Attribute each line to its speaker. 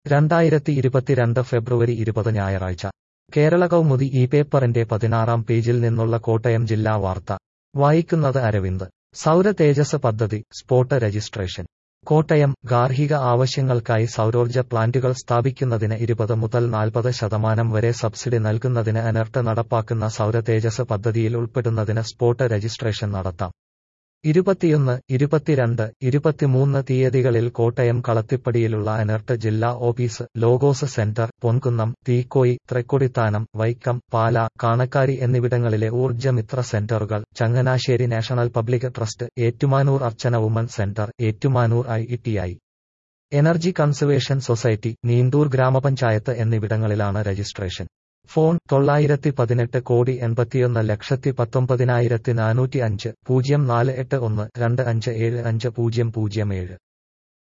Speaker 1: രണ്ടായിരത്തി ഇരുപത്തിരണ്ട് ഫെബ്രുവരി ഇരുപത് ഞായറാഴ്ച കേരള കൗമുദി ഈ പേപ്പറിന്റെ പതിനാറാം പേജിൽ നിന്നുള്ള കോട്ടയം ജില്ലാ വാർത്ത വായിക്കുന്നത് അരവിന്ദ് സൗര തേജസ് പദ്ധതി സ്പോട്ട് രജിസ്ട്രേഷൻ കോട്ടയം ഗാർഹിക ആവശ്യങ്ങൾക്കായി സൗരോർജ്ജ പ്ലാന്റുകൾ സ്ഥാപിക്കുന്നതിന് ഇരുപത് മുതൽ നാൽപ്പത് ശതമാനം വരെ സബ്സിഡി നൽകുന്നതിന് അനർട്ട് നടപ്പാക്കുന്ന സൗര തേജസ് പദ്ധതിയിൽ ഉൾപ്പെടുന്നതിന് സ്പോട്ട് രജിസ്ട്രേഷൻ നടത്താം ഇരുപത്തിയൊന്ന് ഇരുപത്തിരണ്ട് ഇരുപത്തിമൂന്ന് തീയതികളിൽ കോട്ടയം കളത്തിപ്പടിയിലുള്ള അനർട്ട് ജില്ലാ office Logos centre Ponkunnam Teekoy Thrikkodithanam Vaikom Pala Kanakkari എന്നിവിടങ്ങളിലെ ഊർജ്ജമിത്ര സെന്ററുകൾ Changanassery national public trust Ettumanoor Archana woman centre Ettumanoor I T I energy conservation society Neendoor ഗ്രാമപഞ്ചായത്ത് എന്നിവിടങ്ങളിലാണ് രജിസ്ട്രേഷൻ ഫോൺ തൊള്ളായിരത്തി പതിനെട്ട് കോടി എൺപത്തിയൊന്ന് ലക്ഷത്തി പത്തൊമ്പതിനായിരത്തി നാനൂറ്റി അഞ്ച് പൂജ്യം നാല് എട്ട് ഒന്ന് രണ്ട് അഞ്ച് ഏഴ് അഞ്ച് പൂജ്യം പൂജ്യം ഏഴ്